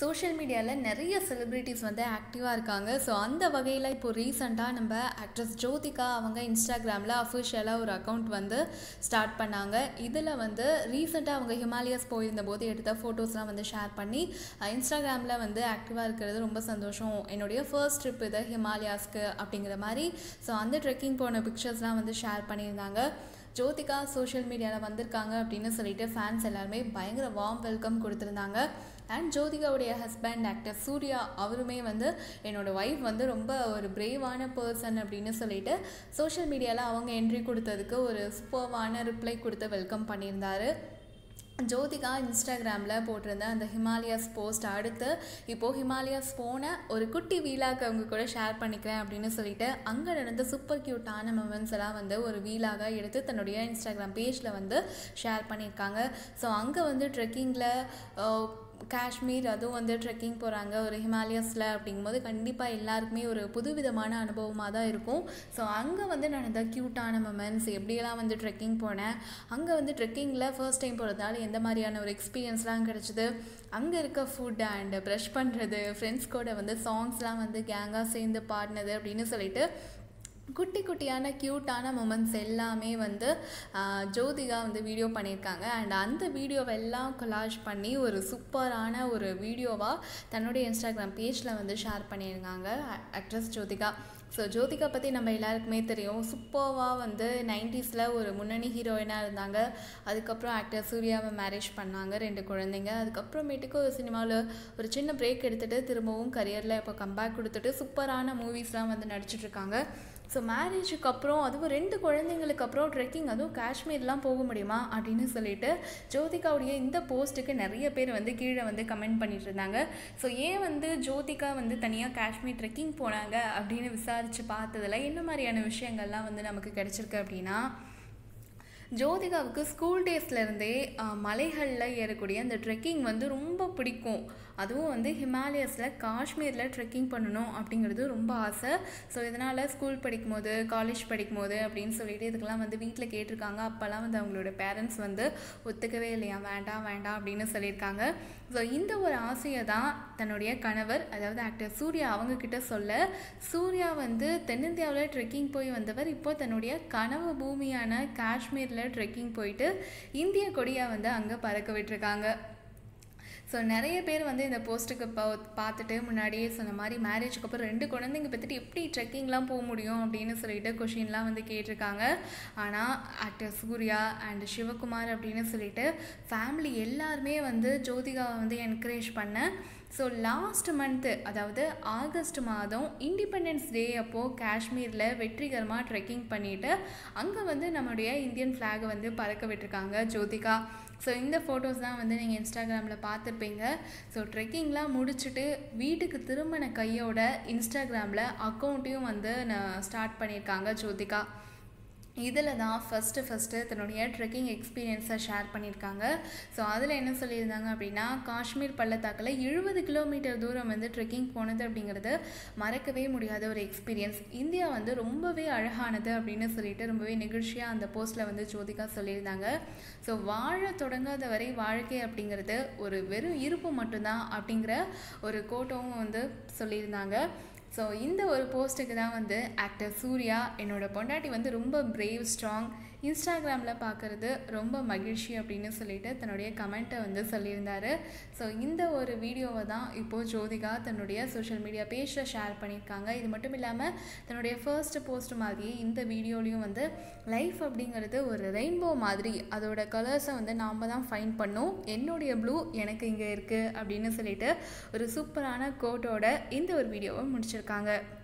social மீடியாவில் நிறைய celebrities வந்து ஆக்டிவாக இருக்காங்க ஸோ அந்த வகையில் இப்போ ரீசெண்டாக நம்ம ஆக்ட்ரஸ் ஜோதிகா அவங்க இன்ஸ்டாகிராமில் அஃபிஷியலாக ஒரு அக்கௌண்ட் வந்து ஸ்டார்ட் பண்ணாங்க இதில் வந்து ரீசெண்டாக அவங்க ஹிமாலயாஸ் போயிருந்தபோது எடுத்த ஃபோட்டோஸ்லாம் வந்து ஷேர் பண்ணி இன்ஸ்டாகிராமில் வந்து ஆக்டிவாக இருக்கிறது ரொம்ப சந்தோஷம் என்னுடைய ஃபர்ஸ்ட் ட்ரிப் இது ஹிமாலயாஸ்க்கு அப்படிங்கிற மாதிரி ஸோ அந்த ட்ரெக்கிங் போன பிக்சர்ஸ்லாம் வந்து ஷேர் பண்ணியிருந்தாங்க ஜோதிகா சோஷியல் மீடியாவில் வந்திருக்காங்க அப்படின்னு சொல்லிட்டு ஃபேன்ஸ் எல்லாருமே பயங்கர வார்ம் வெல்கம் கொடுத்துருந்தாங்க அண்ட் ஜோதிகாவுடைய ஹஸ்பண்ட் ஆக்டர் சூர்யா அவருமே வந்து என்னோடய ஒய்ஃப் வந்து ரொம்ப ஒரு பிரேவான பர்சன் அப்படின்னு சொல்லிட்டு சோஷியல் மீடியாவில் அவங்க என்ட்ரி கொடுத்ததுக்கு ஒரு சூப்பர்வான ரிப்ளை கொடுத்து வெல்கம் பண்ணியிருந்தாரு ஜோதிகா இன்ஸ்டாகிராமில் போட்டிருந்த அந்த ஹிமாலயாஸ் போஸ்ட் அடுத்து இப்போது ஹிமாலயாஸ் போன ஒரு குட்டி வீலாக அவங்க கூட ஷேர் பண்ணிக்கிறேன் அப்படின்னு சொல்லிட்டு அங்கே நடந்த சூப்பர் க்யூட்டான மூமெண்ட்ஸ் எல்லாம் வந்து ஒரு வீலாக எடுத்து தன்னுடைய இன்ஸ்டாகிராம் பேஜில் வந்து ஷேர் பண்ணியிருக்காங்க ஸோ அங்கே வந்து ட்ரெக்கிங்கில் காஷ்மீர் அதுவும் வந்து ட்ரெக்கிங் போகிறாங்க ஒரு ஹிமாலயஸில் அப்படிங்கும்போது கண்டிப்பாக எல்லாருக்குமே ஒரு புதுவிதமான அனுபவமாக தான் இருக்கும் ஸோ அங்கே வந்து நடந்த க்யூட்டான மொமெண்ட்ஸ் எப்படியெல்லாம் வந்து ட்ரெக்கிங் போனேன் அங்கே வந்து ட்ரெக்கிங்கில் ஃபர்ஸ்ட் டைம் போகிறதுனால எந்த மாதிரியான ஒரு எக்ஸ்பீரியன்ஸ்லாம் கிடச்சிது அங்கே இருக்க ஃபுட் அண்ட் ப்ரஷ் பண்ணுறது ஃப்ரெண்ட்ஸ் கூட வந்து சாங்ஸ்லாம் வந்து கேங்காக சேர்ந்து பாடினது அப்படின்னு சொல்லிட்டு குட்டி குட்டியான க்யூட்டான மூமெண்ட்ஸ் எல்லாமே வந்து ஜோதிகா வந்து வீடியோ பண்ணியிருக்காங்க அண்ட் அந்த வீடியோவை எல்லாம் கொலாஜ் பண்ணி ஒரு சூப்பரான ஒரு வீடியோவாக தன்னுடைய இன்ஸ்டாகிராம் பேஜில் வந்து ஷேர் பண்ணியிருக்காங்க ஆக்ட்ரஸ் ஜோதிகா ஸோ ஜோதிகா பற்றி நம்ம எல்லாருக்குமே தெரியும் சூப்பர்வாக வந்து நைன்டிஸில் ஒரு முன்னணி ஹீரோயினாக இருந்தாங்க அதுக்கப்புறம் ஆக்டர் சூர்யாவை மேரேஜ் பண்ணாங்க ரெண்டு குழந்தைங்க அதுக்கப்புறமேட்டுக்கு ஒரு சினிமாவில் ஒரு சின்ன பிரேக் எடுத்துகிட்டு திரும்பவும் கரியரில் இப்போ கம்பேக் கொடுத்துட்டு சூப்பரான மூவிஸ்லாம் வந்து நடிச்சிட்ருக்காங்க ஸோ மேரேஜுக்கு அப்புறம் அதுவும் ரெண்டு குழந்தைங்களுக்கு அப்புறம் ட்ரெக்கிங் அதுவும் காஷ்மீர்லாம் போக முடியுமா அப்படின்னு சொல்லிட்டு ஜோதிகாவுடைய இந்த போஸ்ட்டுக்கு நிறைய பேர் வந்து கீழே வந்து கமெண்ட் பண்ணிட்டு இருந்தாங்க ஸோ ஏன் வந்து ஜோதிகா வந்து தனியாக காஷ்மீர் ட்ரெக்கிங் போனாங்க அப்படின்னு விசாரித்து பார்த்ததில் என்ன மாதிரியான விஷயங்கள்லாம் வந்து நமக்கு கிடச்சிருக்கு அப்படின்னா ஜோதிகாவுக்கு ஸ்கூல் டேஸ்லேருந்தே மலைகளில் ஏறக்கூடிய அந்த ட்ரெக்கிங் வந்து ரொம்ப பிடிக்கும் அதுவும் வந்து ஹிமாலயஸில் காஷ்மீரில் ட்ரெக்கிங் பண்ணணும் அப்படிங்கிறது ரொம்ப ஆசை ஸோ இதனால் ஸ்கூல் படிக்கும்போது காலேஜ் படிக்கும்போது அப்படின்னு சொல்லிட்டு இதுக்கெல்லாம் வந்து வீட்டில் கேட்டிருக்காங்க அப்போல்லாம் வந்து அவங்களோட பேரண்ட்ஸ் வந்து ஒத்துக்கவே இல்லையா வேண்டாம் வேண்டாம் அப்படின்னு சொல்லியிருக்காங்க ஸோ இந்த ஒரு ஆசையை தான் தன்னுடைய கணவர் அதாவது ஆக்டர் சூர்யா அவங்கக்கிட்ட சொல்ல சூர்யா வந்து தென்னிந்தியாவில் ட்ரெக்கிங் போய் வந்தவர் இப்போ தன்னுடைய கனவு பூமியான காஷ்மீரில் ட்ரெக்கிங் போயிட்டு இந்திய கொடியை வந்து அங்கே பறக்க விட்டுருக்காங்க ஸோ நிறைய பேர் வந்து இந்த போஸ்ட்டுக்கு பா பார்த்துட்டு முன்னாடியே சொன்ன மாதிரி மேரேஜுக்கு அப்புறம் ரெண்டு குழந்தைங்க பற்றிட்டு எப்படி ட்ரெக்கிங்லாம் போக முடியும் அப்படின்னு சொல்லிட்டு கொஷின்லாம் வந்து கேட்டிருக்காங்க ஆனால் ஆக்டர் சூர்யா அண்ட் சிவகுமார் அப்படின்னு சொல்லிட்டு ஃபேமிலி எல்லாருமே வந்து ஜோதிகாவை வந்து என்கரேஜ் பண்ண ஸோ லாஸ்ட் மந்த்து அதாவது ஆகஸ்ட் மாதம் இண்டிபெண்டன்ஸ் டே அப்போது காஷ்மீரில் வெற்றிகரமாக ட்ரெக்கிங் பண்ணிவிட்டு அங்கே வந்து நம்மளுடைய இந்தியன் ஃப்ளாகை வந்து பறக்க விட்டுருக்காங்க ஜோதிகா ஸோ இந்த ஃபோட்டோஸ் தான் வந்து நீங்கள் இன்ஸ்டாகிராமில் பார்த்துருப்பீங்க ஸோ ட்ரெக்கிங்லாம் முடிச்சுட்டு வீட்டுக்கு திரும்பின கையோட இன்ஸ்டாகிராமில் அக்கௌண்ட்டையும் வந்து நான் ஸ்டார்ட் பண்ணியிருக்காங்க ஜோதிகா இதில் தான் ஃபஸ்ட்டு ஃபஸ்ட்டு தன்னுடைய ட்ரெக்கிங் எக்ஸ்பீரியன்ஸை ஷேர் பண்ணியிருக்காங்க ஸோ அதில் என்ன சொல்லியிருந்தாங்க அப்படின்னா காஷ்மீர் பள்ளத்தாக்கில் எழுபது கிலோமீட்டர் தூரம் வந்து ட்ரெக்கிங் போனது அப்படிங்கிறது மறக்கவே முடியாத ஒரு எக்ஸ்பீரியன்ஸ் இந்தியா வந்து ரொம்பவே அழகானது அப்படின்னு சொல்லிட்டு ரொம்பவே நெகிழ்ச்சியாக அந்த போஸ்ட்டில் வந்து ஜோதிகா சொல்லியிருந்தாங்க ஸோ வாழ தொடங்காத வரை வாழ்க்கை அப்படிங்கிறது ஒரு வெறும் இருப்பு மட்டும்தான் அப்படிங்கிற ஒரு கோட்டவும் வந்து சொல்லியிருந்தாங்க ஸோ இந்த ஒரு போஸ்ட்டுக்கு தான் வந்து ஆக்டர் சூர்யா என்னோட பொண்டாட்டி வந்து ரொம்ப பிரேவ் ஸ்ட்ராங் இன்ஸ்டாகிராமில் பார்க்குறது ரொம்ப மகிழ்ச்சி அப்படின்னு சொல்லிட்டு தன்னுடைய கமெண்ட்டை வந்து சொல்லியிருந்தாரு ஸோ இந்த ஒரு வீடியோவை தான் இப்போது ஜோதிகா தன்னுடைய சோஷியல் மீடியா பேஜில் ஷேர் பண்ணியிருக்காங்க இது மட்டும் இல்லாமல் தன்னுடைய ஃபர்ஸ்ட் போஸ்ட் மாதிரியே இந்த வீடியோலையும் வந்து லைஃப் அப்படிங்கிறது ஒரு ரெயின்போ மாதிரி அதோட கலர்ஸை வந்து நாம் தான் ஃபைன் பண்ணோம் என்னுடைய ப்ளூ எனக்கு இங்கே இருக்குது அப்படின்னு சொல்லிட்டு ஒரு சூப்பரான கோட்டோட இந்த ஒரு வீடியோவை முடிச்சிருக்காங்க